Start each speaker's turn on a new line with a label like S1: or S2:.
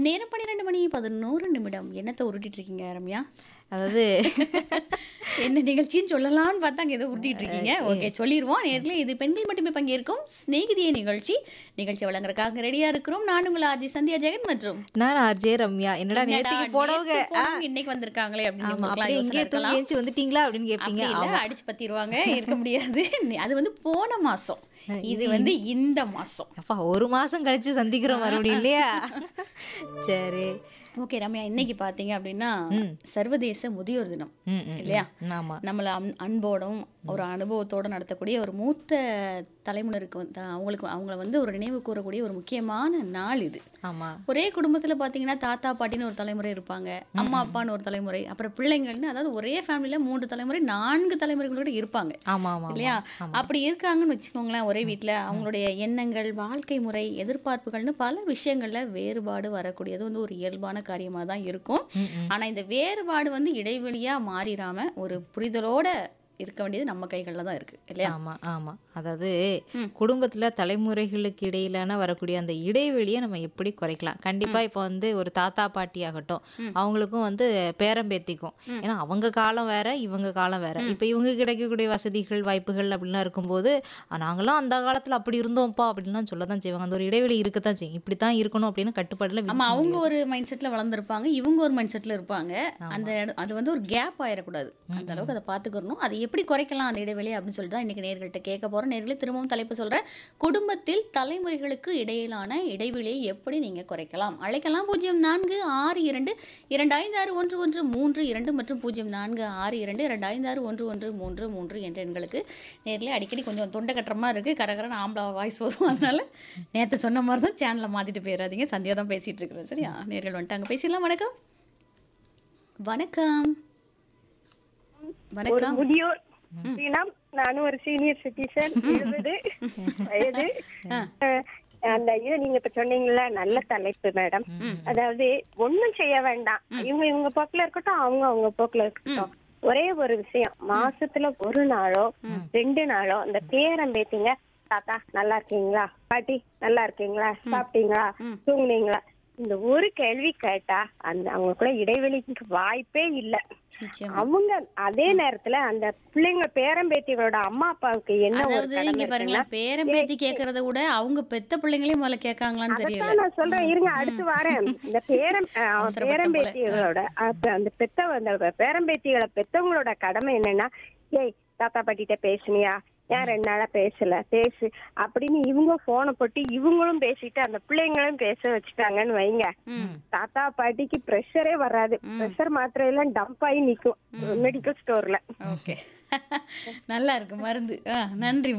S1: நேரம் பன்னிரெண்டு மணி பதினோரு நிமிடம் என்னத்தை உருட்டிட்டு இருக்கீங்க ரம்யா
S2: அதாவது
S1: என்ன நிகழ்ச்சின்னு சொல்லலாம்னு பார்த்தா அங்கே ஏதோ உருட்டிட்டு இருக்கீங்க ஓகே சொல்லிடுவோம் நேர்களே இது பெண்கள் மட்டுமே பங்கேற்கும் சிநேகிதிய நிகழ்ச்சி நிகழ்ச்சி வழங்குறதுக்காக ரெடியா இருக்கிறோம் நான் உங்கள் ஆர்ஜி சந்தியா ஜெகன் மற்றும்
S2: நான் ஆர்ஜே ரம்யா என்னடா
S1: என்னடா,
S2: நேத்துக்கு போனவங்க
S1: நேத்து போனவங்க இன்னைக்கு வந்திருக்காங்களே அப்படின்னு
S2: ஆமா
S1: உங்களுக்குலாம்
S2: அப்படியே
S1: யோசனை
S2: இங்கே
S1: இருக்கலாம்.
S2: தூங்கி ஏஞ்சி வந்துட்டீங்களா அப்படின்னு கேட்பீங்க
S1: அப்படி இல்ல, அடிச்சு பத்திடுவாங்க இருக்க முடியாது அது வந்து போன மாசம் இது வந்து இந்த மாசம்
S2: அப்பா ஒரு மாசம் கழிச்சு சந்திக்கிறோம் மறுபடியும் இல்லையா சரி
S1: ஓகே ரம்யா இன்னைக்கு பாத்தீங்க அப்படின்னா சர்வதேச முதியோர் தினம்
S2: ம், ம்,
S1: இல்லையா
S2: ம், ஆமா
S1: நம்மளை அன் அன்போடும் ஒரு அனுபவத்தோட நடத்தக்கூடிய ஒரு மூத்த தலைமுறைக்கு வந்து அவங்களுக்கு அவங்கள வந்து ஒரு நினைவு கூறக்கூடிய ஒரு முக்கியமான நாள் இது
S2: ஆமா
S1: ஒரே குடும்பத்துல பாத்தீங்கன்னா தாத்தா பாட்டின்னு ஒரு தலைமுறை இருப்பாங்க அம்மா அப்பான்னு ஒரு தலைமுறை அப்புறம் பிள்ளைங்கள்னு அதாவது ஒரே ஃபேமிலியில மூன்று தலைமுறை நான்கு தலைமுறைகள் கூட இருப்பாங்க
S2: ஆமா ஆமா
S1: இல்லையா அப்படி இருக்காங்கன்னு வச்சுக்கோங்களேன் ஒரே வீட்ல அவங்களுடைய எண்ணங்கள் வாழ்க்கை முறை எதிர்பார்ப்புகள்னு பல விஷயங்கள்ல வேறுபாடு வரக்கூடியது வந்து ஒரு இயல்பான காரியமா தான் இருக்கும்
S2: ம், ம்.
S1: ஆனா இந்த வேறுபாடு வந்து இடைவெளியா மாறிடாம ஒரு புரிதலோட இருக்க வேண்டியது நம்ம கைகள்ல தான் இருக்கு இல்லையா
S2: ஆமா ஆமா அதாவது
S1: ம்.
S2: குடும்பத்துல தலைமுறைகளுக்கு இடையிலான வரக்கூடிய அந்த இடைவெளியை நம்ம எப்படி குறைக்கலாம் கண்டிப்பா இப்போ வந்து ஒரு தாத்தா பாட்டி ஆகட்டும் அவங்களுக்கும் வந்து பேரம்பேத்திக்கும் ஏன்னா அவங்க காலம் வேற இவங்க காலம் வேற இப்போ இவங்க கிடைக்கக்கூடிய வசதிகள் வாய்ப்புகள் அப்படிலாம் இருக்கும்போது "ஆ, நாங்களாம் அந்த காலத்துல அப்படி இருந்தோம்ப்பா அப்படின்லாம் சொல்ல தான் செய்வாங்க அந்த ஒரு இடைவெளி இருக்கத்தான் செய்யும் இப்படித்தான் இருக்கணும் அப்படின்னு கட்டுப்பாடுல
S1: ஆமா
S2: விதிக்க
S1: அவங்க
S2: முடியாது.
S1: ஒரு மைண்ட் செட்ல வளர்ந்துருப்பாங்க இவங்க ஒரு மைண்ட் செட்ல இருப்பாங்க அந்த இட- அது வந்து ஒரு கேப் ஆயிடக்கூடாது அந்த அளவுக்கு அதை பாத்துக்கணும் அதை எப்படி குறைக்கலாம் அந்த இடைவெளி அப்படின்னு சொல்லிட்டு தான் இன்னைக்கு நேர்கள்ட்ட கேட்க போறோம் நேர்களே திரும்பவும் தலைப்பு சொல்றேன் குடும்பத்தில் தலைமுறைகளுக்கு இடையிலான இடைவெளியை எப்படி நீங்க குறைக்கலாம் அழைக்கலாம் பூஜ்ஜியம் நான்கு ஆறு இரண்டு இரண்டு ஐந்து ஆறு ஒன்று ஒன்று மூன்று இரண்டு மற்றும் பூஜ்ஜியம் நான்கு ஆறு இரண்டு இரண்டு ஐந்து ஆறு ஒன்று ஒன்று மூன்று மூன்று என்ற எண்களுக்கு நேரில் அடிக்கடி கொஞ்சம் தொண்டை கட்டுற மாதிரி இருக்கு கரகரன்னு ஆம்பளை வாய்ஸ் வரும் அதனால நேற்று சொன்ன மாதிரி தான் சேனலை மாத்திட்டு போயிடாதீங்க சந்தியா தான் பேசிட்டு இருக்கிறேன் சரியா நேர்கள் வந்துட்டாங்க பேசிடலாம் வணக்கம் வணக்கம்
S3: ஒரு
S1: வணக்கம்
S3: முதியோர் தினம் நானும் ஒரு சீனியர் சிட்டிசன் எழுபது வயது அஹ், அந்த இது நீங்க இப்ப சொன்னீங்கல்ல நல்ல தலைப்பு மேடம் அதாவது ஒண்ணும் செய்ய வேண்டாம் இவங்க இவங்க போக்குல இருக்கட்டும் அவங்க அவங்க போக்குல இருக்கட்டும் ஒரே ஒரு விஷயம் மாசத்துல ஒரு நாளோ ரெண்டு நாளோ இந்த பேரம் பேத்திங்க தாத்தா நல்லா இருக்கீங்களா பாட்டி நல்லா இருக்கீங்களா சாப்பிட்டீங்களா தூங்குனீங்களா இந்த ஒரு கேள்வி கேட்டா அந்த அவங்களுக்குள்ள இடைவெளிக்கு வாய்ப்பே இல்ல
S1: நிச்சயம்
S3: அவங்க அதே நேரத்துல அந்த பிள்ளைங்க பேரம்பேத்திகளோட அம்மா அப்பாவுக்கு என்ன ஒரு
S1: அதாவது
S3: கடமை
S1: இங்க
S3: இருக்குன்னா
S1: பாருங்களேன் பேரம் பேத்தி கேட்கறத விட அவங்க பெத்த பிள்ளைங்களே முதல்ல கேட்காங்களான்னு தெரியல
S3: அதான் நான் சொல்றேன் இருங்க அடுத்து வரேன் இந்த பேரம் அஹ்,
S1: அவசரப்பட்ட
S3: பேரம்பேத்திகளோட அப்ப அந்த பெத்த அந்த பேரம்பேத்திகளை பெத்தவங்களோட கடமை என்னன்னா ஏய் தாத்தா பாட்டிட்ட பேசுனியா ஏன் ரெண்டு நாளா பேசல பேசு அப்படின்னு இவங்க போனை போட்டு இவங்களும் பேசிட்டு அந்த பிள்ளைங்களும் பேச வச்சுட்டாங்கன்னு வைங்க
S1: ம்
S3: தாத்தா பாட்டிக்கு ப்ரெஷரே வராது ப்ரெஷர் மாத்திரை எல்லாம் டம்ப் ஆகி நிக்கும் மெடிக்கல் ஸ்டோர்ல
S1: ஓகே நல்லா இருக்கு மருந்து ஆ, நன்றி